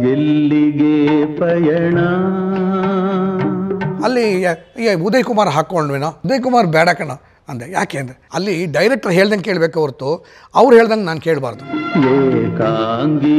ಎಲ್ಲಿಗೆ ಪಯಣ ಅಲ್ಲಿ ಯ- ಈ ಉದಯ್ ಕುಮಾರ್ ಹಾಕ್ಕೊಂಡ್ವೇನೋ ಉದಯ್ ಕುಮಾರ್ ಬೇಡ ಕಣ ಅಂದೆ ಯಾಕೆ ಅಂದರೆ ಅಲ್ಲಿ ಡೈರೆಕ್ಟರ್ ಹೇಳ್ದಂಗೆ ಕೇಳಬೇಕು ಹೊರತು ಅವ್ರು ಹೇಳ್ದಂಗೆ ನಾನು ಕೇಳಬಾರ್ದು ಏಕಾಂಗಿ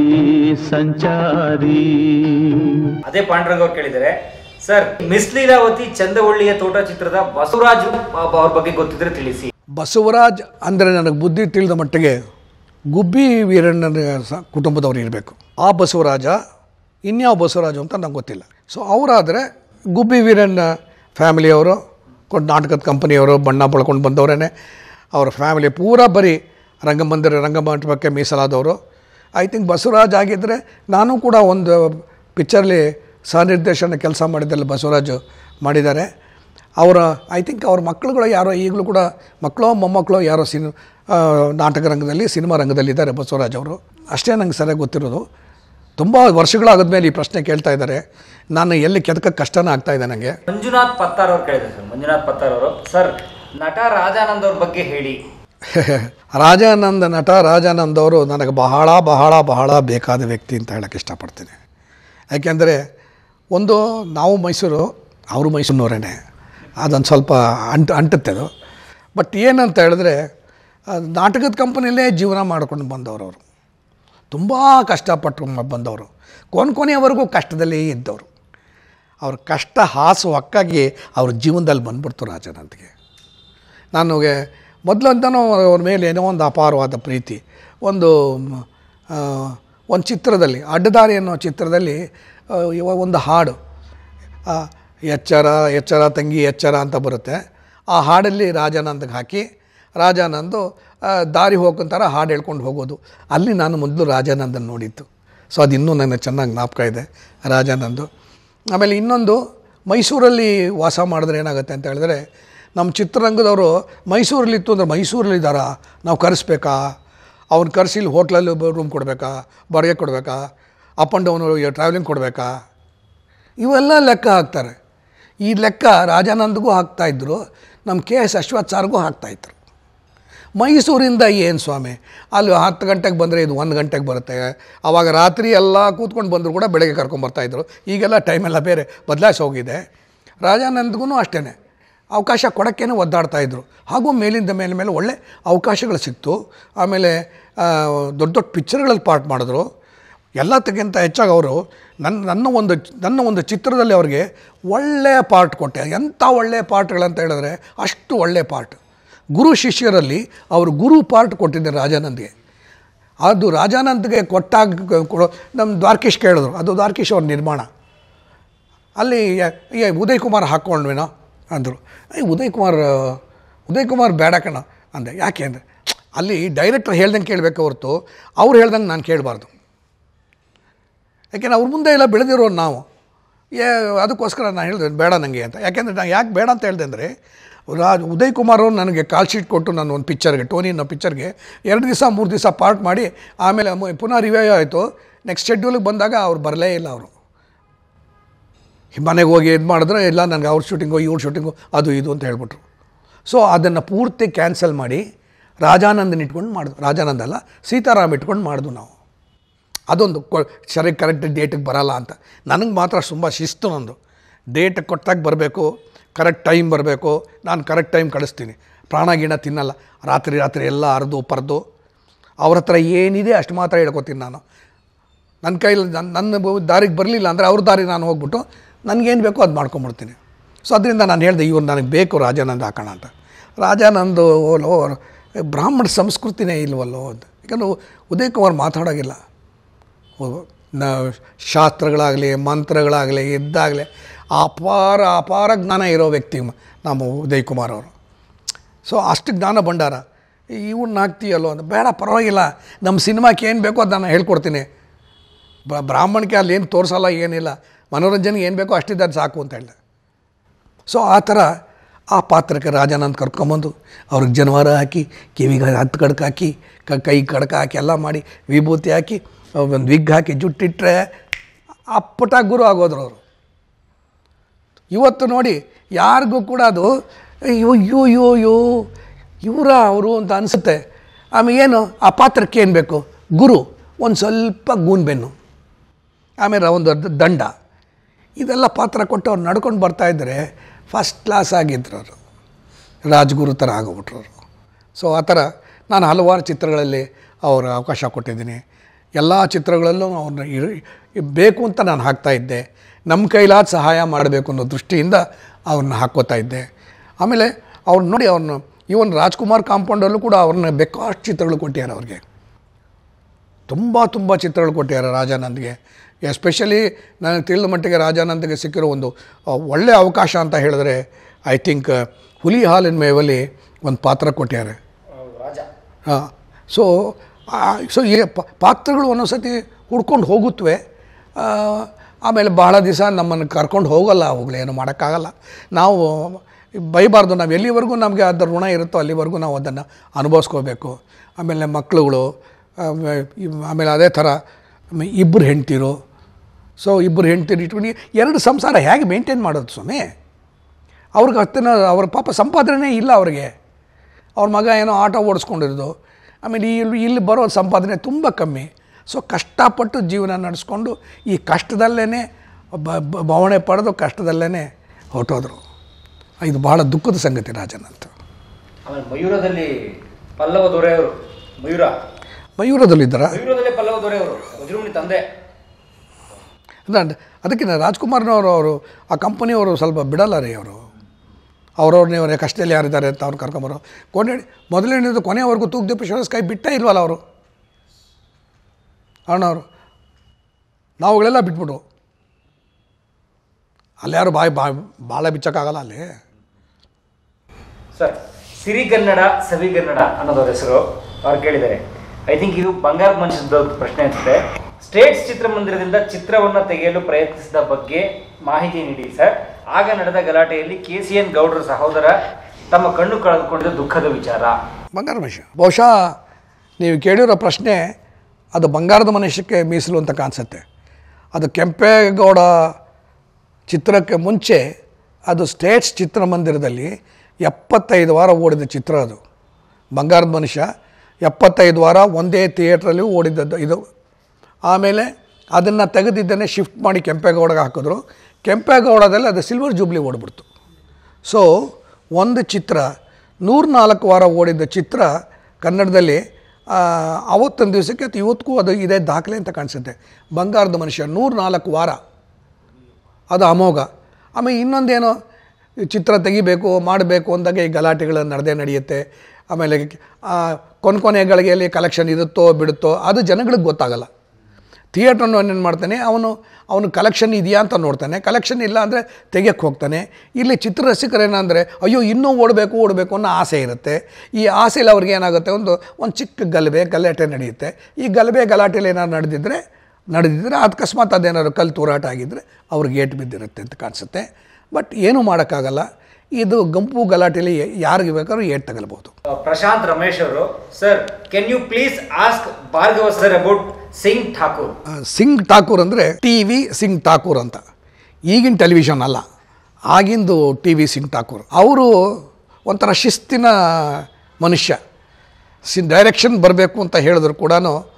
ಸಂಚಾರಿ ಅದೇ ಪಾಂಡ್ರಂಗ್ ಅವ್ರು ಕೇಳಿದ್ದಾರೆ ಸರ್ ಮಿಸ್ ಲೀಲಾವತಿ ಚಂದವಳ್ಳಿಯ ತೋಟ ಚಿತ್ರದ ಬಸವರಾಜ್ ಅವ್ರ ಬಗ್ಗೆ ಗೊತ್ತಿದ್ರೆ ತಿಳಿಸಿ ಬಸವರಾಜ್ ಅಂದರೆ ನನಗೆ ಬುದ್ಧಿ ತಿಳಿದ ಮಟ್ಟಿಗೆ ಗುಬ್ಬಿ ವೀರಣ್ಣನ ಸ- ಕುಟುಂಬದವ್ರು ಇರಬೇಕು ಆ ಬಸವರಾಜ ಇನ್ಯಾವ ಬಸವರಾಜು ಅಂತ ನಂಗೆ ಗೊತ್ತಿಲ್ಲ ಸೊ ಅವರಾದರೆ ಗುಬ್ಬಿ ವೀರಣ್ಣ ಫ್ಯಾಮಿಲಿಯವರು ಕೊಟ್ಟು ನಾಟಕದ ಕಂಪನಿಯವರು ಬಣ್ಣ ಬಳ್ಕೊಂಡು ಬಂದವರೇ ಅವರ ಫ್ಯಾಮಿಲಿ ಪೂರಾ ಬರೀ ರಂಗಮಂದಿರ ರಂಗಮಂಟಪಕ್ಕೆ ಮೀಸಲಾದವರು ಐ ಥಿಂಕ್ ಬಸವರಾಜ್ ಆಗಿದ್ದರೆ ನಾನು ಕೂಡ ಒಂದು ಪಿಕ್ಚರ್ಲಿ ಸಹನಿರ್ದೇಶನ ಕೆಲಸ ಮಾಡಿದ್ದಲ್ಲಿ ಬಸವರಾಜು ಮಾಡಿದ್ದಾರೆ ಅವರ ಐ ಥಿಂಕ್ ಅವ್ರ ಮಕ್ಕಳುಗಳು ಯಾರೋ ಈಗಲೂ ಕೂಡ ಮಕ್ಕಳೋ ಮೊಮ್ಮಕ್ಕಳೋ ಯಾರೋ ಸಿನಿ ಆ, ನಾಟಕ ರಂಗದಲ್ಲಿ ಸಿನಿಮಾ ರಂಗದಲ್ಲಿ ಇದ್ದಾರೆ ಬಸವರಾಜ್ ಅವರು ಅಷ್ಟೇ ನಂಗೆ ಸರಿಯಾಗಿ ಗೊತ್ತಿರೋದು ತುಂಬ ವರ್ಷಗಳಾಗದ್ಮೇಲೆ ಈ ಪ್ರಶ್ನೆ ಕೇಳ್ತಾ ಇದ್ದಾರೆ ನಾನು ಎಲ್ಲಿ ಕೆದಕಕ್ಕೆ ಕಷ್ಟನೇ ಆಗ್ತಾ ಇದೆ ನನಗೆ ಮಂಜುನಾಥ್ ಪತ್ತಾರ್ ಅವ್ರು ಕೇಳಿದ್ದಾರೆ ಸರ್ ಮಂಜುನಾಥ್ ಪತ್ತಾರ್ ಅವರು ಸರ್ ನಟ ರಾಜಾನಂದ್ ಅವ್ರ ಬಗ್ಗೆ ಹೇಳಿ ರಾಜಾನಂದ ನಟ ರಾಜಾನಂದ್ ಅವರು ನನಗೆ ಬಹಳ ಬಹಳ ಬಹಳ ಬೇಕಾದ ವ್ಯಕ್ತಿ ಅಂತ ಹೇಳಕ್ಕೆ ಇಷ್ಟಪಡ್ತೀನಿ ಯಾಕೆಂದರೆ ಒಂದು ನಾವು ಮೈಸೂರು ಅವರು ಮೈಸೂರಿನವರೇ ಅದೊಂದು ಸ್ವಲ್ಪ ಅಂಟು ಅಂಟುತ್ತೆ ಅದು ಬಟ್ ಏನಂತ ಹೇಳಿದ್ರೆ ಆ, ನಾಟಕದ ಕಂಪನಿಯಲ್ಲೇ ಜೀವನ ಮಾಡ್ಕೊಂಡು ಬಂದವರು ಅವರು ತುಂಬ ಕಷ್ಟಪಟ್ಟು ಮ- ಬಂದವರು ಕೊನೆ ಕೊನೆಯವರೆಗೂ ಕಷ್ಟದಲ್ಲೇ ಇದ್ದವರು ಅವ್ರ ಕಷ್ಟ ಹಾಸು ಹಕ್ಕಾಗಿ ಅವ್ರ ಜೀವನದಲ್ಲಿ ಬಂದ್ಬಿಡ್ತು ರಾಜನಂದ್ಗೆ ನನಗೆ ಮೊದಲಂತನೂ ಅವ್ರ ಮೇಲೆ ಏನೋ ಒಂದು ಅಪಾರವಾದ ಪ್ರೀತಿ ಒಂದು ಮ್, ಆ, ಒಂದು ಚಿತ್ರದಲ್ಲಿ ಅಡ್ಡದಾರಿ ಅನ್ನೋ ಚಿತ್ರದಲ್ಲಿ ಆ, ಇವ- ಒಂದು ಹಾಡು ಆ, ಎಚ್ಚರ ಎಚ್ಚರ ತಂಗಿ ಎಚ್ಚರ ಅಂತ ಬರುತ್ತೆ ಆ ಹಾಡಲ್ಲಿ ರಾಜಾನಂದ್ಗೆ ಹಾಕಿ ರಾಜಾನಂದು ಆ, ದಾರಿ ಹೋಗಂತಾರ ಹಾಡು ಹೇಳ್ಕೊಂಡು ಹೋಗೋದು ಅಲ್ಲಿ ನಾನು ಮೊದಲು ರಾಜಾನಂದನ್ ನೋಡಿದ್ದು ಸೊ ಅದು ಇನ್ನೂ ನನಗೆ ಚೆನ್ನಾಗಿ ಜ್ಞಾಪಕ ಇದೆ ರಾಜಾನಂದು ಆಮೇಲೆ ಇನ್ನೊಂದು ಮೈಸೂರಲ್ಲಿ ವಾಸ ಮಾಡಿದ್ರೆ ಏನಾಗುತ್ತೆ ಅಂತ ಹೇಳಿದ್ರೆ ನಮ್ಮ ಚಿತ್ರರಂಗದವರು ಮೈಸೂರಲ್ಲಿತ್ತು ಅಂದರೆ ಮೈಸೂರಲ್ಲಿದ್ದಾರಾ ನಾವು ಕರೆಸ್ಬೇಕಾ ಅವ್ನು ಕರೆಸಿ ಇಲ್ಲಿ ಹೋಟ್ಲಲ್ಲಿ ರೂಮ್ ಕೊಡಬೇಕಾ ಬಾಡಿಗೆ ಕೊಡಬೇಕಾ ಅಪ್ ಆ್ಯಂಡ್ ಡೌನು ಟ್ರಾವೆಲಿಂಗ್ ಕೊಡಬೇಕಾ ಇವೆಲ್ಲ ಲೆಕ್ಕ ಹಾಕ್ತಾರೆ ಈ ಲೆಕ್ಕ ರಾಜಾನಂದ್ಗೂ ಹಾಕ್ತಾಯಿದ್ರು ನಮ್ಮ ಕೆ ಎಸ್ ಅಶ್ವಥ್ ಸಾರ್ಗೂ ಹಾಕ್ತಾಯಿದ್ರು ಮೈಸೂರಿಂದ ಏನು ಸ್ವಾಮಿ ಅಲ್ಲಿ ಹತ್ತು ಗಂಟೆಗೆ ಬಂದರೆ ಇದು ಒಂದು ಗಂಟೆಗೆ ಬರುತ್ತೆ ಆವಾಗ ರಾತ್ರಿ ಎಲ್ಲ ಕೂತ್ಕೊಂಡು ಬಂದರೂ ಕೂಡ ಬೆಳಗ್ಗೆ ಕರ್ಕೊಂಬರ್ತಾಯಿದ್ರು ಈಗೆಲ್ಲ ಟೈಮೆಲ್ಲ ಬೇರೆ ಬದಲಾಯಿಸಿ ಹೋಗಿದೆ ರಾಜಾನಂದ್ಗೂ ಅಷ್ಟೇ ಅವಕಾಶ ಕೊಡೋಕ್ಕೇನೆ ಒದ್ದಾಡ್ತಾಯಿದ್ರು ಹಾಗೂ ಮೇಲಿಂದ ಮೇಲೆ ಮೇಲೆ ಒಳ್ಳೆ ಅವಕಾಶಗಳು ಸಿಕ್ತು ಆಮೇಲೆ ಆ, ದೊಡ್ಡ ದೊಡ್ಡ ಪಿಕ್ಚರ್ಗಳಲ್ಲಿ ಪಾರ್ಟ್ ಮಾಡಿದ್ರು ಎಲ್ಲದಕ್ಕಿಂತ ಹೆಚ್ಚಾಗಿ ಅವರು ನನ್ನ ನನ್ನ ಒಂದು ನನ್ನ ಒಂದು ಚಿತ್ರದಲ್ಲಿ ಅವ್ರಿಗೆ ಒಳ್ಳೆಯ ಪಾರ್ಟ್ ಕೊಟ್ಟೆ ಎಂಥ ಒಳ್ಳೆಯ ಪಾರ್ಟ್ಗಳಂತ ಹೇಳಿದ್ರೆ ಅಷ್ಟು ಒಳ್ಳೆಯ ಪಾರ್ಟ್ ಗುರು ಶಿಷ್ಯರಲ್ಲಿ ಅವರು ಗುರು ಪಾರ್ಟ್ ಕೊಟ್ಟಿದ್ದಾರೆ ರಾಜಾನಂದ್ಗೆ ಅದು ರಾಜಾನಂದ್ಗೆ ಕೊಟ್ಟಾಗ ಕೊಡೋ ನಮ್ಮ ದ್ವಾರಕೀಶ್ ಕೇಳಿದ್ರು ಅದು ದ್ವಾರಕೀಶ್ ಅವ್ರ ನಿರ್ಮಾಣ ಅಲ್ಲಿ ಯ- ಈ ಉದಯ್ ಕುಮಾರ್ ಹಾಕ್ಕೊಂಡ್ವೇನೋ ಅಂದರು ಈ ಉದಯ್ ಕುಮಾರ್ ಉದಯ್ ಕುಮಾರ್ ಬೇಡ ಕಣ ಅಂದೆ ಯಾಕೆ ಅಂದರೆ ಅಲ್ಲಿ ಡೈರೆಕ್ಟರ್ ಹೇಳ್ದಂಗೆ ಕೇಳಬೇಕು ಹೊರತು ಅವ್ರು ಹೇಳ್ದಂಗೆ ನಾನು ಕೇಳಬಾರ್ದು ಯಾಕೆಂದ್ರೆ ಅವ್ರ ಮುಂದೆ ಎಲ್ಲ ಬೆಳೆದಿರೋರು ನಾವು ಏ ಅದಕ್ಕೋಸ್ಕರ ನಾನು ಹೇಳಿದೆ ಬೇಡ ನನಗೆ ಅಂತ ಯಾಕೆಂದರೆ ನಾನು ಯಾಕೆ ಬೇಡ ಅಂತ ಹೇಳಿದೆ ಅಂದರೆ ರಾಜ್ ಉದಯ್ ಕುಮಾರ್ ಅವರು ನನಗೆ ಕಾಲ್ ಶೀಟ್ ಕೊಟ್ಟು ನಾನು ಒಂದು ಪಿಕ್ಚರ್ಗೆ ಟೋನಿ ಅನ್ನೋ ಪಿಕ್ಚರ್ಗೆ ಎರಡು ದಿವಸ ಮೂರು ದಿವಸ ಪಾರ್ಟ್ ಮಾಡಿ ಆಮೇಲೆ ಮು- ಪುನಃ ರಿವೈವ್ ಆಯಿತು ನೆಕ್ಸ್ಟ್ ಶೆಡ್ಯೂಲಿಗೆ ಬಂದಾಗ ಅವ್ರು ಬರಲೇ ಇಲ್ಲ ಅವರು ಮನೆಗೆ ಹೋಗಿ ಇದು ಮಾಡಿದ್ರೆ ಇಲ್ಲ ನನಗೆ ಅವ್ರ ಶೂಟಿಂಗು ಇವ್ರ ಶೂಟಿಂಗು ಅದು ಇದು ಅಂತ ಹೇಳ್ಬಿಟ್ರು ಸೊ ಅದನ್ನು ಪೂರ್ತಿ ಕ್ಯಾನ್ಸಲ್ ಮಾಡಿ ರಾಜಾನಂದನ್ ಇಟ್ಕೊಂಡು ಮಾಡಿದ್ವು ರಾಜಾನಂದ ಅಲ್ಲ ಸೀತಾರಾಮ್ ಇಟ್ಕೊಂಡು ಮಾಡಿದ್ವು ನಾವು ಅದೊಂದು ಕೊ ಸರಿ ಕರೆಕ್ಟ್ ಡೇಟಿಗೆ ಬರಲ್ಲ ಅಂತ ನನಗೆ ಮಾತ್ರ ತುಂಬ ಶಿಸ್ತು ನಂದು ಡೇಟ್ ಕೊಟ್ಟಾಗ ಬರಬೇಕು ಕರೆಕ್ಟ್ ಟೈಮ್ ಬರಬೇಕು ನಾನು ಕರೆಕ್ಟ್ ಟೈಮ್ ಕಳಿಸ್ತೀನಿ ಪ್ರಾಣ ಗೀಣ ತಿನ್ನಲ್ಲ ರಾತ್ರಿ ರಾತ್ರಿ ಎಲ್ಲ ಅರ್ದು ಪರ್ದು ಅವ್ರ ಹತ್ರ ಏನಿದೆ ಅಷ್ಟು ಮಾತ್ರ ಹೇಳ್ಕೊತೀನಿ ನಾನು ನನ್ನ ಕೈಲಿ ನನ್ನ ನನ್ನ ಬ- ದಾರಿಗೆ ಬರಲಿಲ್ಲ ಅಂದರೆ ಅವ್ರ ದಾರಿ ನಾನು ಹೋಗ್ಬಿಟ್ಟು ನನಗೇನು ಬೇಕೋ ಅದು ಮಾಡ್ಕೊಂಬಿಡ್ತೀನಿ ಸೊ ಅದರಿಂದ ನಾನು ಹೇಳಿದೆ ಇವ್ರು ನನಗೆ ಬೇಕು ರಾಜಾನಂದ ಹಾಕೋಣ ಅಂತ ರಾಜಾನಂದು ಓಲೋ ಬ್ರಾಹ್ಮಣ ಸಂಸ್ಕೃತಿನೇ ಇಲ್ವಲ್ಲೋ ಅಂತ ಯಾಕಂದ್ರೆ ಉದಯ್ ಕುಮಾರ್ ಮಾತಾಡೋಗಿಲ್ಲ ಓ- ನ ಶಾಸ್ತ್ರಗಳಾಗಲಿ ಮಂತ್ರಗಳಾಗಲಿ ಇದ್ದಾಗಲಿ ಅಪಾರ ಅಪಾರ ಜ್ಞಾನ ಇರೋ ವ್ಯಕ್ತಿ ಮ- ನಮ್ಮ ಉದಯ್ ಕುಮಾರ್ ಅವರು ಸೊ ಅಷ್ಟು ಜ್ಞಾನ ಭಂಡಾರ ಇವ್ನ ಹಾಕ್ತೀಯಲ್ಲೋ ಅಂತ ಬೇಡ ಪರವಾಗಿಲ್ಲ ನಮ್ಮ ಸಿನಿಮಾಕ್ಕೆ ಏನು ಬೇಕೋ ಅದು ನಾನು ಹೇಳ್ಕೊಡ್ತೀನಿ ಬ ಬ್ರಾಹ್ಮಣಕ್ಕೆ ಅಲ್ಲಿ ಏನು ತೋರಿಸಲ್ಲ ಏನಿಲ್ಲ ಮನೋರಂಜನೆಗೆ ಏನು ಬೇಕೋ ಅಷ್ಟಿದ್ದು ಅದು ಸಾಕು ಅಂತ ಹೇಳಿದೆ ಸೊ ಆ ಥರ ಆ ಪಾತ್ರಕ್ಕೆ ರಾಜಾನಂದ್ ಕರ್ಕೊಂಬಂದು ಅವ್ರಿಗೆ ಜನವಾರ ಹಾಕಿ ಕಿವಿಗೆ ಹತ್ತು ಕಡ್ಕ ಹಾಕಿ ಕ ಕೈ ಕಡ್ಕ ಹಾಕಿ ಎಲ್ಲ ಮಾಡಿ ವಿಭೂತಿ ಹಾಕಿ ಒಂದು ವಿಗ್ ಹಾಕಿ ಜುಟ್ಟಿಟ್ರೆ ಅಪ್ಪಟ ಗುರು ಆಗೋದ್ರು ಅವರು ಇವತ್ತು ನೋಡಿ ಯಾರಿಗೂ ಕೂಡ ಅದು ಅಯ್ಯೋ ಅಯ್ಯೋ ಅಯ್ಯೋ ಅಯ್ಯೋ ಇವರ ಅವರು ಅಂತ ಅನಿಸುತ್ತೆ ಆಮೇಲೆ ಏನು ಆ ಪಾತ್ರಕ್ಕೆ ಏನು ಬೇಕು ಗುರು ಒಂದು ಸ್ವಲ್ಪ ಗೂನ್ ಬೆನ್ನು ಆಮೇಲೆ ಒಂದು ದ- ದಂಡ ಇದೆಲ್ಲ ಪಾತ್ರ ಕೊಟ್ಟು ಅವ್ರು ನಡ್ಕೊಂಡು ಬರ್ತಾಯಿದ್ರೆ ಫಸ್ಟ್ ಕ್ಲಾಸ್ ಆಗಿದ್ರು ಅವರು ರಾಜ್ಗುರು ಥರ ಆಗೋಗ್ಬಿಟ್ರು ಅವರು ಸೊ ಆ ಥರ ನಾನು ಹಲವಾರು ಚಿತ್ರಗಳಲ್ಲಿ ಅವ್ರ ಅವಕಾಶ ಕೊಟ್ಟಿದ್ದೀನಿ ಎಲ್ಲ ಚಿತ್ರಗಳಲ್ಲೂ ಅವ್ರನ್ನ ಇರ್- ಬೇಕು ಅಂತ ನಾನು ಹಾಕ್ತಾಯಿದ್ದೆ ನಮ್ಮ ಕೈಲಾದ ಸಹಾಯ ಮಾಡಬೇಕು ಅನ್ನೋ ದೃಷ್ಟಿಯಿಂದ ಅವ್ರನ್ನ ಹಾಕ್ಕೋತಾ ಇದ್ದೆ ಆಮೇಲೆ ಅವ್ರನ್ನ ನೋಡಿ ಅವ್ರನ್ನ ಇವನ್ ರಾಜ್ಕುಮಾರ್ ಕಾಂಪೌಂಡಲ್ಲೂ ಕೂಡ ಅವ್ರನ್ನ ಬೇಕಾಷ್ಟು ಚಿತ್ರಗಳು ಕೊಟ್ಟಿದ್ದಾರೆ ಅವ್ರಿಗೆ ತುಂಬ ತುಂಬ ಚಿತ್ರಗಳು ಕೊಟ್ಟಿದ್ದಾರೆ ರಾಜಾನಂದ್ಗೆ ಎಸ್ಪೆಷಲಿ ನನಗೆ ತಿಳಿದ ಮಟ್ಟಿಗೆ ರಾಜಾನಂದ್ಗೆ ಸಿಕ್ಕಿರೋ ಒಂದು ಆ, ಒಳ್ಳೆಯ ಅವಕಾಶ ಅಂತ ಹೇಳಿದ್ರೆ ಐ ಥಿಂಕ್ ಹುಲಿ ಹಾಲಿನ ಮೇವಲ್ಲಿ ಒಂದು ಪಾತ್ರ ಕೊಟ್ಟಿದ್ದಾರೆ ರಾಜ ಹಾಂ ಸೊ ಸೊ ಈ ಪ- ಪಾತ್ರಗಳು ಒಂದೊಂದು ಸತಿ ಹುಡ್ಕೊಂಡು ಹೋಗುತ್ತವೆ ಆ, ಆಮೇಲೆ ಭಾಳ ದಿವಸ ನಮ್ಮನ್ನು ಕರ್ಕೊಂಡು ಹೋಗಲ್ಲ ಅವುಗಳು ಏನು ಮಾಡೋಕ್ಕಾಗಲ್ಲ ನಾವು ಬೈಬಾರ್ದು ನಾವು ಎಲ್ಲಿವರೆಗೂ ನಮಗೆ ಅದರ ಋಣ ಇರುತ್ತೋ ಅಲ್ಲಿವರೆಗೂ ನಾವು ಅದನ್ನು ಅನುಭವಿಸ್ಕೋಬೇಕು ಆಮೇಲೆ ಮಕ್ಕಳುಗಳು ಆಮೇ- ಇವ್- ಆಮೇಲೆ ಅದೇ ಥರ ಇಬ್ಬರು ಹೆಂಡ್ತಿರು ಸೊ ಇಬ್ಬರು ಹೆಂಡ್ತಿರು ಇಟ್ಕೊಂಡು ಎರಡು ಸಂಸಾರ ಹೇಗೆ ಮೇಂಟೈನ್ ಮಾಡೋದು ಸ್ವಾಮಿ ಅವ್ರಿಗೆ ಹತ್ತಿನ ಅವ್ರ ಪಾಪ ಸಂಪಾದನೆ ಇಲ್ಲ ಅವ್ರಿಗೆ ಅವ್ರ ಮಗ ಏನೋ ಆಟೋ ಓಡಿಸ್ಕೊಂಡಿರೋದು ಆಮೇಲೆ ಇಲ್ಲಿ ಇಲ್ಲಿ ಬರೋ ಸಂಪಾದನೆ ತುಂಬ ಕಮ್ಮಿ ಸೊ ಕಷ್ಟಪಟ್ಟು ಜೀವನ ನಡೆಸ್ಕೊಂಡು ಈ ಕಷ್ಟದಲ್ಲೇ ಬವಣೆ ಪಡೆದು ಕಷ್ಟದಲ್ಲೇ ಹೊರಟೋದ್ರು ಇದು ಭಾಳ ದುಃಖದ ಸಂಗತಿ ರಾಜನ್ ಅಂತ ಆಮೇಲೆ ಮಯೂರದಲ್ಲಿ ಪಲ್ಲವ ದೊರೆಯವರು ಮಯೂರ ಮಯೂರದಲ್ಲಿದ್ದಾರ ಮಯೂರದಲ್ಲೇ ಪಲ್ಲವ ದೊರೆಯವರು ವಜ್ರಮುನಿ ತಂದೆ ಅದ- ಅದಕ್ಕೆ ನಾ ರಾಜ್ಕುಮಾರ್ನವರು ಅವರು ಆ ಕಂಪನಿಯವರು ಸ್ವಲ್ಪ ಬಿಡಲ್ಲ ರೀ ಅವರು ಅವ್ರವ್ರನ್ನೇ ಅವರೇ ಕಷ್ಟದಲ್ಲಿ ಯಾರಿದ್ದಾರೆ ಅಂತ ಅವ್ರು ಕರ್ಕೊಂಬರೋ ಕೊನೆ ಮೊದಲನೇದು ಕೊನೆಯವರೆಗೂ ತೂಗ್ದೀಪ ಶಿವಸ್ ಕೈ ಬಿಟ್ಟೇ ಇಲ್ವಲ್ಲ ಅವರು ಅಣ್ಣವರು ನಾವುಗಳೆಲ್ಲ ಬಿಟ್ಬಿಟ್ಟು ಅಲ್ಲಿ ಯಾರು ಬಾಯಿ ಬಾ ಭಾಳ ಬಿಚ್ಚಕ್ಕಾಗಲ್ಲ ಅಲ್ಲಿ ಸರ್ ಸಿರಿಗನ್ನಡ ಸವಿಗನ್ನಡ ಅನ್ನೋದವ್ರ ಹೆಸರು ಅವ್ರು ಕೇಳಿದ್ದಾರೆ ಐ ಥಿಂಕ್ ಇದು ಬಂಗಾರದ ಮನುಷ್ಯದ ಪ್ರಶ್ನೆ ಅನ್ಸುತ್ತೆ ಸ್ಟೇಟ್ಸ್ ಚಿತ್ರಮಂದಿರದಿಂದ ಚಿತ್ರವನ್ನ ತೆಗೆಯಲು ಪ್ರಯತ್ನಿಸಿದ ಬಗ್ಗೆ ಮಾಹಿತಿ ನೀಡಿ ಸರ್ ಆಗ ನಡೆದ ಗಲಾಟೆಯಲ್ಲಿ ಕೆ ಸಿ ಎನ್ ಗೌಡರ ಸಹೋದರ ತಮ್ಮ ಕಣ್ಣು ಕಳೆದುಕೊಂಡಿದ್ದ ದುಃಖದ ವಿಚಾರ ಬಂಗಾರ ಮನುಷ್ಯ ಬಹುಶಃ ನೀವು ಕೇಳಿರೋ ಪ್ರಶ್ನೆ ಅದು ಬಂಗಾರದ ಮನುಷ್ಯಕ್ಕೆ ಮೀಸಲು ಅಂತ ಕಾಣಿಸುತ್ತೆ ಅದು ಕೆಂಪೇಗೌಡ ಚಿತ್ರಕ್ಕೆ ಮುಂಚೆ ಅದು ಸ್ಟೇಟ್ಸ್ ಚಿತ್ರಮಂದಿರದಲ್ಲಿ ಎಪ್ಪತ್ತೈದು ವಾರ ಓಡಿದ ಚಿತ್ರ ಅದು ಬಂಗಾರದ ಮನುಷ್ಯ ಎಪ್ಪತ್ತೈದು ವಾರ ಒಂದೇ ಥಿಯೇಟ್ರಲ್ಲಿ ಓಡಿದ್ದದ್ದು ಇದು ಆಮೇಲೆ ಅದನ್ನು ತೆಗೆದಿದ್ದನ್ನೇ ಶಿಫ್ಟ್ ಮಾಡಿ ಕೆಂಪೇಗೌಡಗೆ ಹಾಕಿದ್ರು ಕೆಂಪೇಗೌಡದಲ್ಲಿ ಅದು ಸಿಲ್ವರ್ ಜೂಬ್ಲಿ ಓಡ್ಬಿಡ್ತು ಸೊ ಒಂದು ಚಿತ್ರ ನೂರ್ನಾಲ್ಕು ವಾರ ಓಡಿದ್ದ ಚಿತ್ರ ಕನ್ನಡದಲ್ಲಿ ಆ, ಅವತ್ತೊಂದು ದಿವಸಕ್ಕೆ ಅದು ಇವತ್ತಿಗೂ ಅದು ಇದೇ ದಾಖಲೆ ಅಂತ ಕಾಣಿಸುತ್ತೆ ಬಂಗಾರದ ಮನುಷ್ಯ ನೂರ್ನಾಲ್ಕು ವಾರ ಅದು ಅಮೋಘ ಆಮೇಲೆ ಇನ್ನೊಂದೇನು ಈ ಚಿತ್ರ ತೆಗಿಬೇಕು ಮಾಡಬೇಕು ಅಂದಾಗ ಈ ಗಲಾಟೆಗಳು ನಡೆದೇ ನಡೆಯುತ್ತೆ ಆಮೇಲೆ ಆ, ಕೊನೆ ಕೊನೆ ಗಳಿಗೆಯಲ್ಲಿ ಕಲೆಕ್ಷನ್ ಇರುತ್ತೋ ಬಿಡುತ್ತೋ ಅದು ಜನಗಳಿಗೆ ಗೊತ್ತಾಗಲ್ಲ ಥಿಯೇಟ್ರನ್ನು ಏನು ಮಾಡ್ತಾನೆ ಅವನು ಅವನು ಕಲೆಕ್ಷನ್ ಇದೆಯಾ ಅಂತ ನೋಡ್ತಾನೆ ಕಲೆಕ್ಷನ್ ಇಲ್ಲ ಅಂದರೆ ತೆಗಿಯಕ್ಕೆ ಹೋಗ್ತಾನೆ ಇಲ್ಲಿ ಚಿತ್ರರಸಿಕರೇನಂದರೆ ಅಯ್ಯೋ ಇನ್ನೂ ಓಡಬೇಕು ಓಡಬೇಕು ಅನ್ನೋ ಆಸೆ ಇರುತ್ತೆ ಈ ಆಸೆಯಲ್ಲಿ ಅವ್ರಿಗೆ ಏನಾಗುತ್ತೆ ಒಂದು ಒಂದು ಚಿಕ್ಕ ಗಲಭೆ ಗಲಾಟೆ ನಡೆಯುತ್ತೆ ಈ ಗಲಭೆ ಗಲಾಟೆಯಲ್ಲಿ ಏನಾದ್ರು ನಡೆದಿದ್ದರೆ ನಡೆದಿದ್ದರೆ ಅಕಸ್ಮಾತ್ ಅದೇನಾದ್ರು ಕಲ್ಲು ತೂರಾಟ ಆಗಿದ್ದರೆ ಅವ್ರಿಗೆ ಏಟು ಬಿದ್ದಿರುತ್ತೆ ಅಂತ ಕಾಣಿಸುತ್ತೆ ಬಟ್ ಏನೂ ಮಾಡೋಕ್ಕಾಗಲ್ಲ ಇದು ಗಂಪು ಗಲಾಟೆಯಲ್ಲಿ ಯಾರಿಗೆ ಬೇಕಾದ್ರೂ ಏಟು ತಗಲ್ಬೋದು ಪ್ರಶಾಂತ್ ರಮೇಶ್ ಅವರು sir can you please ask Bhargava sir about Singh Thakur ಆ, ಸಿಂಗ್ ಠಾಕೂರ್ ಅಂದರೆ ಟಿ ವಿ ಸಿಂಗ್ ಠಾಕೂರ್ ಅಂತ ಈಗಿನ ಟೆಲಿವಿಷನ್ ಅಲ್ಲ ಆಗಿಂದು ಟಿ ವಿ ಸಿಂಗ್ ಠಾಕೂರ್ ಅವರು ಒಂಥರ ಶಿಸ್ತಿನ ಮನುಷ್ಯ ಸಿ ಡೈರೆಕ್ಷನ್ ಬರಬೇಕು ಅಂತ ಹೇಳಿದ್ರು ಕೂಡ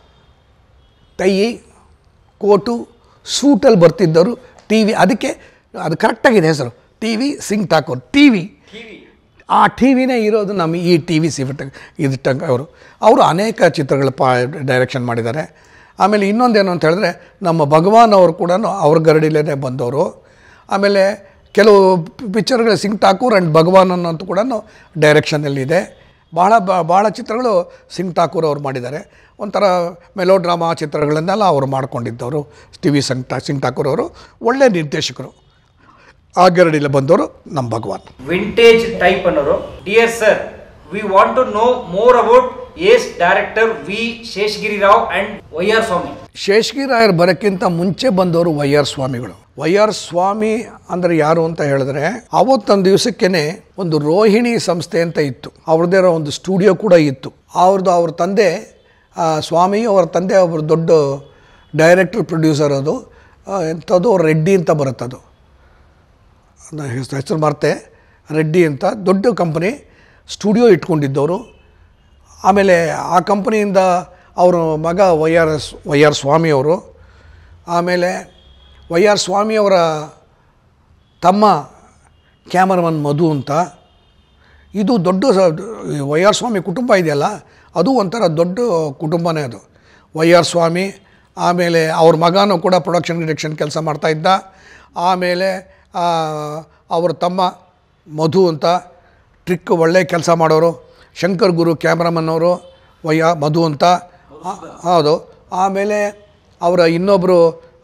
ಟೈ ಕೋಟು ಸೂಟಲ್ಲಿ ಬರ್ತಿದ್ದರು ಟಿ ವಿ ಅದಕ್ಕೆ ಅದು ಕರೆಕ್ಟಾಗಿದೆ ಹೆಸರು T V Singh Thakur T V ಆ ಟಿ ವಿನೇ ಇರೋದು ನಮ್ಮ ಈ ಟಿ ವಿ ಸಿವಿಟ್ ಇದು ಟಂಗ್ ಅವರು ಅವರು ಅನೇಕ ಚಿತ್ರಗಳ ಪಾ ಡೈರೆಕ್ಷನ್ ಮಾಡಿದ್ದಾರೆ ಆಮೇಲೆ ಇನ್ನೊಂದೇನು ಅಂತ ಹೇಳಿದ್ರೆ ನಮ್ಮ ಭಗವಾನ್ ಅವರು ಕೂಡ ಅವ್ರ ಗರಡಿಲೇ ಬಂದವರು ಆಮೇಲೆ ಕೆಲವು ಪಿಕ್ಚರ್ಗಳು ಸಿಂಗ್ ಠಾಕೂರ್ ಆ್ಯಂಡ್ ಭಗವಾನ್ ಅನ್ನೋಂಥ ಕೂಡ ಡೈರೆಕ್ಷನಲ್ಲಿದೆ ಭಾಳ ಬ- ಭಾಳ ಚಿತ್ರಗಳು ಸಿಂಗ್ ಠಾಕೂರ್ ಅವ್ರು ಮಾಡಿದ್ದಾರೆ ಒಂಥರ ಮೆಲೋ ಡ್ರಾಮಾ ಚಿತ್ರಗಳನ್ನೆಲ್ಲ ಅವರು ಮಾಡ್ಕೊಂಡಿದ್ದವರು ಟಿ ವಿ ಸಂಗ್ ಟಾ ಸಿಂಗ್ ಠಾಕೂರ್ ಅವರು ಒಳ್ಳೆಯ ನಿರ್ದೇಶಕರು ಆ ಗರಡಿಲಿ ಬಂದವರು ನಮ್ಮ ಭಗವಾನ್ ವಿಂಟೇಜ್ ಟೈಪ್ ಅನ್ನೋರು dear sir we want to know more about ace director V Seshagiri Rao and Y R Swamy ಶೇಷಗಿರಾಯರ್ ಬರೋಕ್ಕಿಂತ ಮುಂಚೆ ಬಂದವರು ವೈ ಆರ್ ಸ್ವಾಮಿಗಳು ವೈ ಆರ್ ಸ್ವಾಮಿ ಅಂದರೆ ಯಾರು ಅಂತ ಹೇಳಿದ್ರೆ ಅವತ್ತೊಂದು ದಿವಸಕ್ಕೇನೆ ಒಂದು ರೋಹಿಣಿ ಸಂಸ್ಥೆ ಅಂತ ಇತ್ತು ಅವ್ರದ್ದೇ ಇರೋ ಒಂದು ಸ್ಟುಡಿಯೋ ಕೂಡ ಇತ್ತು ಅವ್ರದ್ದು ಅವ್ರ ತಂದೆ ಆ, ಸ್ವಾಮಿ ಅವರ ತಂದೆ ಒಬ್ಬರು ದೊಡ್ಡ ಡೈರೆಕ್ಟರ್ ಪ್ರೊಡ್ಯೂಸರ್ ಅದು ಆ, ಎಂಥದ್ದು ರೆಡ್ಡಿ ಅಂತ ಬರುತ್ತದು ನನ್ನ ಹೆಸರು ಹೆಸರು ಮರ್ತೆ ರೆಡ್ಡಿ ಅಂತ ದೊಡ್ಡ ಕಂಪನಿ ಸ್ಟುಡಿಯೋ ಇಟ್ಕೊಂಡಿದ್ದವರು ಆಮೇಲೆ ಆ ಕಂಪನಿಯಿಂದ ಅವರು ಮಗ Y R S Y R ಸ್ವಾಮಿಯವರು ಆಮೇಲೆ ವೈ ಆರ್ ಸ್ವಾಮಿಯವರ ತಮ್ಮ ಕ್ಯಾಮರಮನ್ ಮಧು ಅಂತ ಇದು ದೊಡ್ಡ ವೈ ಆರ್ ಸ್ವಾಮಿ ಕುಟುಂಬ ಇದೆಯಲ್ಲ ಅದು ಒಂಥರ ದೊಡ್ಡ ಕುಟುಂಬನೇ ಅದು ವೈ ಆರ್ ಸ್ವಾಮಿ ಆಮೇಲೆ ಅವ್ರ ಮಗನೂ ಕೂಡ ಪ್ರೊಡಕ್ಷನ್ ಡಿರೆಕ್ಷನ್ ಕೆಲಸ ಮಾಡ್ತಾಯಿದ್ದ ಆಮೇಲೆ ಆ, ಅವ್ರ ತಮ್ಮ ಮಧು ಅಂತ ಟ್ರಿಕ್ ಒಳ್ಳೆ ಕೆಲಸ ಮಾಡೋರು ಶಂಕರ್ ಗುರು ಕ್ಯಾಮ್ರಾಮನ್ ಅವರು ವಯ್ಯ ಮಧು ಅಂತ ಆ- ಹೌದು ಆಮೇಲೆ ಅವರ ಇನ್ನೊಬ್ಬರು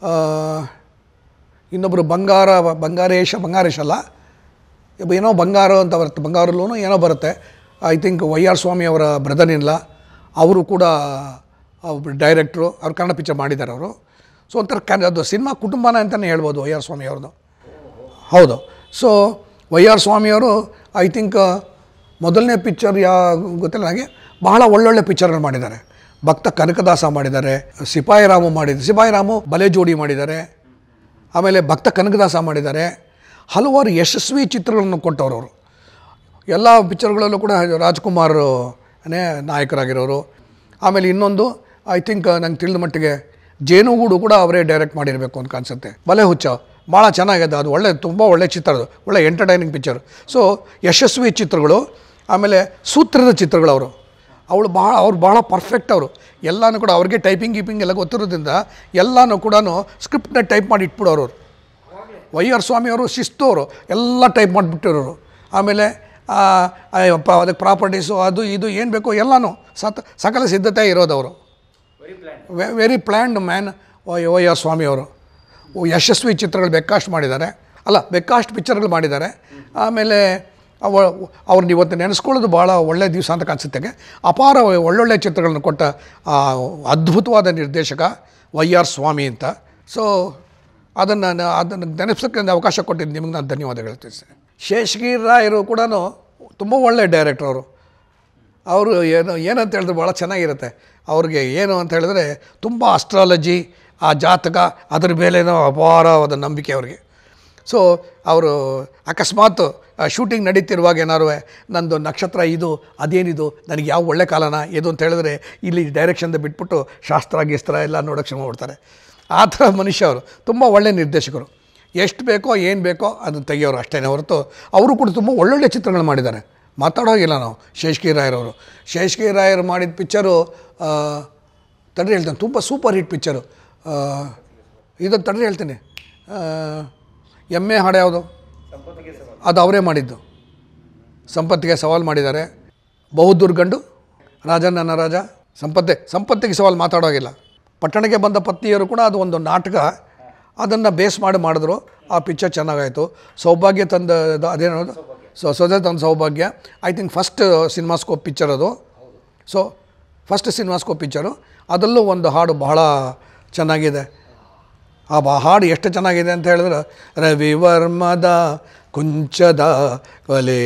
ಇನ್ನೊಬ್ಬರು ಬಂಗಾರ ಬಂಗಾರೇಶ ಬಂಗಾರೇಶ್ ಅಲ್ಲ ಇಬ್ಬ ಏನೋ ಬಂಗಾರ ಅಂತ ಬರುತ್ತೆ ಬಂಗಾರಲ್ಲೂ ಏನೋ ಬರುತ್ತೆ I think Y R Swamy ಅವರ ಬ್ರದರ್ ಇಲ್ಲ ಅವರು ಕೂಡ ಒಬ್ರು ಡೈರೆಕ್ಟ್ರು ಅವ್ರು ಕನ್ನಡ ಪಿಕ್ಚರ್ ಮಾಡಿದ್ದಾರೆ ಅವರು ಸೊ ಒಂಥರ ಕ್ಯಾನ್ ಅದು ಸಿನಿಮಾ ಕುಟುಂಬನ ಅಂತಲೇ ಹೇಳ್ಬೋದು ವೈ ಆರ್ ಸ್ವಾಮಿ ಅವ್ರದ್ದು ಹೌದು ಸೊ ವೈ ಆರ್ ಸ್ವಾಮಿಯವರು ಐ ಥಿಂಕ್ ಮೊದಲನೇ ಪಿಕ್ಚರ್ ಯಾ ಗೊತ್ತಿಲ್ಲ ನನಗೆ ಬಹಳ ಒಳ್ಳೊಳ್ಳೆ ಪಿಕ್ಚರ್ಗಳು ಮಾಡಿದ್ದಾರೆ ಭಕ್ತ ಕನಕದಾಸ ಮಾಡಿದ್ದಾರೆ ಸಿಪಾಯಿ ರಾಮು ಮಾಡಿದ್ದಾರೆ ಸಿಪಾಯಿ ರಾಮು ಬಲೆ ಜೋಡಿ ಮಾಡಿದ್ದಾರೆ ಆಮೇಲೆ ಭಕ್ತ ಕನಕದಾಸ ಮಾಡಿದ್ದಾರೆ ಹಲವಾರು ಯಶಸ್ವಿ ಚಿತ್ರಗಳನ್ನು ಕೊಟ್ಟವರು ಅವರು ಎಲ್ಲ ಪಿಕ್ಚರ್ಗಳಲ್ಲೂ ಕೂಡ ರಾಜ್ಕುಮಾರ್ ನೇ ನಾಯಕರಾಗಿರೋರು ಆಮೇಲೆ ಇನ್ನೊಂದು ಐ ಥಿಂಕ್ ನಂಗೆ ತಿಳಿದ ಮಟ್ಟಿಗೆ ಜೇನುಗೂಡು ಕೂಡ ಅವರೇ ಡೈರೆಕ್ಟ್ ಮಾಡಿರಬೇಕು ಅಂತ ಕಾಣಿಸುತ್ತೆ ಬಲೆ ಹುಚ್ಚ ಭಾಳ ಚೆನ್ನಾಗಿದೆ ಅದು ಒಳ್ಳೆ ತುಂಬ ಒಳ್ಳೆ ಚಿತ್ರ ಅದು ಒಳ್ಳೆ ಎಂಟರ್ಟೈನಿಂಗ್ ಪಿಕ್ಚರ್ ಸೊ ಯಶಸ್ವಿ ಚಿತ್ರಗಳು ಆಮೇಲೆ ಸೂತ್ರದ ಚಿತ್ರಗಳು ಅವರು ಅವಳು ಭಾಳ ಅವ್ರು ಭಾಳ ಪರ್ಫೆಕ್ಟ್ ಅವರು ಎಲ್ಲನೂ ಕೂಡ ಅವ್ರಿಗೆ ಟೈಪಿಂಗ್ ಗೀಪಿಂಗ್ ಎಲ್ಲ ಗೊತ್ತಿರೋದ್ರಿಂದ ಎಲ್ಲನೂ ಕೂಡ ಸ್ಕ್ರಿಪ್ಟ್ನ ಟೈಪ್ ಮಾಡಿ ಇಟ್ಬಿಡೋರು ಅವ್ರು ವೈ ಆರ್ ಸ್ವಾಮಿ ಅವರು ಶಿಸ್ತು ಅವರು ಎಲ್ಲ ಟೈಪ್ ಮಾಡಿಬಿಟ್ಟಿರೋರು ಆಮೇಲೆ ಆ, ಆ, ಪ- ಅದಕ್ಕೆ ಪ್ರಾಪರ್ಟೀಸು ಅದು ಇದು ಏನು ಬೇಕೋ ಎಲ್ಲನೂ ಸತ್ ಸಕಲ ಸಿದ್ಧತೆ ಇರೋದವರು very planned man Y Y R Swamy ಅವರು ಓ, ಯಶಸ್ವಿ ಚಿತ್ರಗಳು ಬೇಕಾಷ್ಟು ಮಾಡಿದ್ದಾರೆ ಅಲ್ಲ ಬೇಕಾಷ್ಟು ಪಿಕ್ಚರ್ಗಳು ಮಾಡಿದ್ದಾರೆ ಆಮೇಲೆ ಅವ ಅವ್ರನ್ನ ಇವತ್ತು ನೆನೆಸ್ಕೊಳ್ಳೋದು ಭಾಳ ಒಳ್ಳೆಯ ದಿವಸ ಅಂತ ಕಾಣಿಸುತ್ತೆ ಅಪಾರ ಒಳ್ಳೊಳ್ಳೆ ಚಿತ್ರಗಳನ್ನು ಕೊಟ್ಟ ಆ, ಅದ್ಭುತವಾದ ನಿರ್ದೇಶಕ ವೈ ಆರ್ ಸ್ವಾಮಿ ಅಂತ ಸೊ ಅದನ್ನು ಅದನ್ನು ನೆನೆಸೋಕ್ಕೆ ಅವಕಾಶ ಕೊಟ್ಟಿದ್ದು ನಿಮಗೆ ನಾನು ಧನ್ಯವಾದಗಳು ತಿಳಿಸ್ತೇನೆ ಶೇಷಗಿರಿ ರಾಯರು ಕೂಡ ತುಂಬ ಒಳ್ಳೆಯ ಡೈರೆಕ್ಟ್ರ್ ಅವರು ಅವರು ಏನು ಏನಂತ ಹೇಳಿದ್ರೆ ಭಾಳ ಚೆನ್ನಾಗಿರುತ್ತೆ ಅವ್ರಿಗೆ ಏನು ಅಂತ ಹೇಳಿದ್ರೆ ತುಂಬ ಅಸ್ಟ್ರಾಲಜಿ ಆ ಜಾತಕ ಅದ್ರ ಮೇಲೇನೋ ಅಪಾರವಾದ ನಂಬಿಕೆ ಅವ್ರಿಗೆ ಸೊ ಅವರು ಅಕಸ್ಮಾತ್ ಶೂಟಿಂಗ್ ನಡೀತಿರುವಾಗ ಏನಾರು ನಂದು ನಕ್ಷತ್ರ ಇದು ಅದೇನಿದು ನನಗೆ ಯಾವ ಒಳ್ಳೆ ಕಾಲನ ಇದು ಅಂತ ಹೇಳಿದ್ರೆ ಇಲ್ಲಿ ಡೈರೆಕ್ಷನ್ದ ಬಿಟ್ಬಿಟ್ಟು ಶಾಸ್ತ್ರ ಗೀಸ್ತ್ರ ಎಲ್ಲ ನೋಡೋಕ್ಕೆ ಶುರು ಮಾಡ್ತಾರೆ ಆ ಥರ ಮನುಷ್ಯ ಅವರು ತುಂಬ ಒಳ್ಳೆ ನಿರ್ದೇಶಕರು ಎಷ್ಟು ಬೇಕೋ ಏನು ಬೇಕೋ ಅದನ್ನು ತೆಗಿಯೋರು ಅಷ್ಟೇ ಹೊರತು ಅವರು ಕೂಡ ತುಂಬ ಒಳ್ಳೊಳ್ಳೆ ಚಿತ್ರಗಳು ಮಾಡಿದ್ದಾರೆ ಮಾತಾಡೋಗಿಲ್ಲ ನಾವು ಶೇಷ್ಕಿ ರಾಯರವರು ಶೇಷ್ಕಿ ರಾಯರು ಮಾಡಿದ ಪಿಕ್ಚರು ತಡ್ರಿ ಹೇಳ್ತೇನೆ ತುಂಬ ಸೂಪರ್ ಹಿಟ್ ಪಿಕ್ಚರು ಇದನ್ನು ತಡ್ರಿ ಹೇಳ್ತೀನಿ ಎಮ್ಮೆ ಹಾಡು ಯಾವುದು ಅದು ಅವರೇ ಮಾಡಿದ್ದು ಸಂಪತ್ತಿಗೆ ಸವಾಲು ಮಾಡಿದ್ದಾರೆ ಬಹುದೂರ್ ಗಂಡು ರಾಜ ನನ್ನ ರಾಜ ಸಂಪತ್ತೆ ಸಂಪತ್ತಿಗೆ ಸವಾಲು ಮಾತಾಡೋಗಿಲ್ಲ ಪಟ್ಟಣಕ್ಕೆ ಬಂದ ಪತ್ನಿಯರು ಕೂಡ ಅದು ಒಂದು ನಾಟಕ ಅದನ್ನು ಬೇಸ್ ಮಾಡಿ ಮಾಡಿದ್ರು ಆ ಪಿಕ್ಚರ್ ಚೆನ್ನಾಗಾಯಿತು ಸೌಭಾಗ್ಯ ತಂದ ಅದು ಅದೇನೋದು ಸೊ ಸೊದೆ ತಂದ ಸೌಭಾಗ್ಯ I think first cinemascope picture ಅದು ಸೊ ಫಸ್ಟ್ ಸಿನಿಮಾಸ್ಕೋಪ್ ಪಿಕ್ಚರು ಅದರಲ್ಲೂ ಒಂದು ಹಾಡು ಬಹಳ ಚೆನ್ನಾಗಿದೆ ಆ ಬಾ ಹಾಡು ಎಷ್ಟು ಚೆನ್ನಾಗಿದೆ ಅಂತ ಹೇಳಿದ್ರೆ ರವಿವರ್ಮದ ಕುಂಚದ ಕೊಲೆ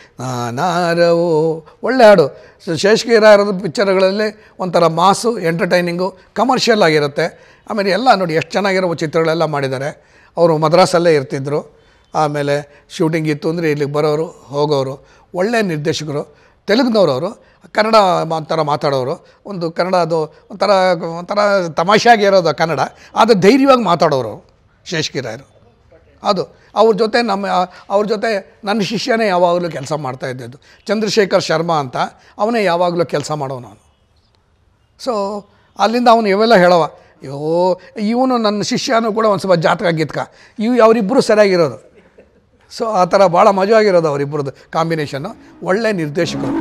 ನಾನಾರವು ಒಳ್ಳೆ ಹಾಡು ಶೇಷಗಿರಾರದ ಪಿಕ್ಚರ್ಗಳಲ್ಲಿ ಒಂಥರ ಮಾಸು ಎಂಟರ್ಟೈನಿಂಗು ಕಮರ್ಷಿಯಲ್ ಆಗಿರುತ್ತೆ ಆಮೇಲೆ ಎಲ್ಲ ನೋಡಿ ಎಷ್ಟು ಚೆನ್ನಾಗಿರೋ ಚಿತ್ರಗಳೆಲ್ಲ ಮಾಡಿದ್ದಾರೆ ಅವರು ಮದ್ರಾಸಲ್ಲೇ ಇರ್ತಿದ್ದರು ಆಮೇಲೆ ಶೂಟಿಂಗ್ ಇತ್ತು ಅಂದರೆ ಇಲ್ಲಿಗೆ ಬರೋರು ಹೋಗೋರು ಒಳ್ಳೆ ನಿರ್ದೇಶಕರು ತೆಲುಗಿನವ್ರು ಅವರು ಕನ್ನಡ ಒಂಥರ ಮಾತಾಡೋರು ಒಂದು ಕನ್ನಡ ಅದು ಒಂಥರ ಒಂಥರ ತಮಾಷೆಯಾಗಿ ಇರೋದು ಕನ್ನಡ ಆದರೆ ಧೈರ್ಯವಾಗಿ ಮಾತಾಡೋರು ಶೇಷಗಿರಾಯರು ಅದು ಅವ್ರ ಜೊತೆ ನಮ್ಮ ಅವ್ರ ಜೊತೆ ನನ್ನ ಶಿಷ್ಯನೇ ಯಾವಾಗಲೂ ಕೆಲಸ ಮಾಡ್ತಾ ಇದ್ದಿದ್ದು ಚಂದ್ರಶೇಖರ್ ಶರ್ಮಾ ಅಂತ ಅವನೇ ಯಾವಾಗಲೂ ಕೆಲಸ ಮಾಡೋನು ಅವನು ಸೊ ಅಲ್ಲಿಂದ ಅವನು ಇವೆಲ್ಲ ಹೇಳವ ಅಯ್ಯೋ ಇವನು ನನ್ನ ಶಿಷ್ಯನೂ ಕೂಡ ಒಂದು ಸ್ವಲ್ಪ ಜಾತಕ ಗೀತಕ ಇವು ಅವರಿಬ್ಬರು ಸರಿಯಾಗಿರೋದು ಸೊ ಆ ಥರ ಭಾಳ ಮಜವಾಗಿರೋದು ಅವರಿಬ್ಬರದ್ದು ಕಾಂಬಿನೇಷನ್ನು ಒಳ್ಳೆ ನಿರ್ದೇಶಕರು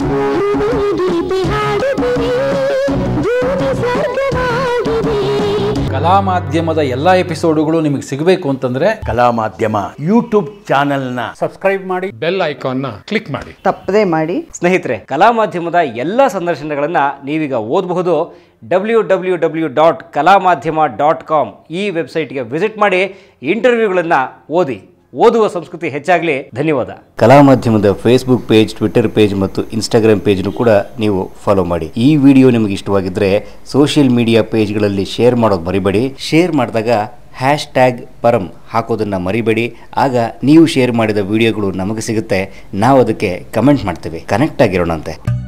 ಗೀತೆ ಹಾಡಿದರೆ ಭೂಮಿ ಸ್ವರ್ಗವಾಗಿದೆ ಕಲಾ ಮಾಧ್ಯಮದ ಎಲ್ಲ ಎಪಿಸೋಡುಗಳು ನಿಮಗೆ ಸಿಗಬೇಕು ಅಂತಂದ್ರೆ ಕಲಾ ಮಾಧ್ಯಮ ಯೂಟ್ಯೂಬ್ ಚಾನೆಲ್ನ ಬೆಲ್ ಐಕಾನ್ನ ಕ್ಲಿಕ್ ಮಾಡಿ ತಪ್ಪದೇ ಮಾಡಿ ಸ್ನೇಹಿತರೆ ಕಲಾ ಮಾಧ್ಯಮದ ಎಲ್ಲ ಸಂದರ್ಶನಗಳನ್ನು ನೀವೀಗ ಓದಬಹುದು ಡಬ್ಲ್ಯೂ ಡಬ್ಲ್ಯೂ ಡಬ್ಲ್ಯೂ ಡಾಟ್ ಕಲಾ ಮಾಧ್ಯಮ ಡಾಟ್ ಕಾಮ್ ಈ ವೆಬ್ಸೈಟ್ಗೆ ವಿಸಿಟ್ ಮಾಡಿ ಇಂಟರ್ವ್ಯೂಗಳನ್ನು ಓದಿ ಓದುವ ಸಂಸ್ಕೃತಿ ಹೆಚ್ಚಾಗಲಿ ಧನ್ಯವಾದ ಕಲಾ ಮಾಧ್ಯಮದ ಫೇಸ್ಬುಕ್ ಪೇಜ್ ಟ್ವಿಟರ್ ಪೇಜ್ ಮತ್ತು ಇನ್ಸ್ಟಾಗ್ರಾಮ್ ಪೇಜ್ನು ಕೂಡ ನೀವು ಫಾಲೋ ಮಾಡಿ ಈ ವಿಡಿಯೋ ನಿಮಗೆ ಇಷ್ಟವಾಗಿದ್ದರೆ ಸೋಷಿಯಲ್ ಮೀಡಿಯಾ ಪೇಜ್ಗಳಲ್ಲಿ ಶೇರ್ ಮಾಡೋದು ಮರಿಬೇಡಿ ಶೇರ್ ಮಾಡಿದಾಗ ಹ್ಯಾಶ್ ಟ್ಯಾಗ್ ಪರಂ ಹಾಕೋದನ್ನು ಮರಿಬೇಡಿ ಆಗ ನೀವು ಶೇರ್ ಮಾಡಿದ ವಿಡಿಯೋಗಳು ನಮಗೆ ಸಿಗುತ್ತೆ ನಾವು ಅದಕ್ಕೆ ಕಮೆಂಟ್ ಮಾಡ್ತೇವೆ ಕನೆಕ್ಟ್ ಆಗಿರೋಣಂತೆ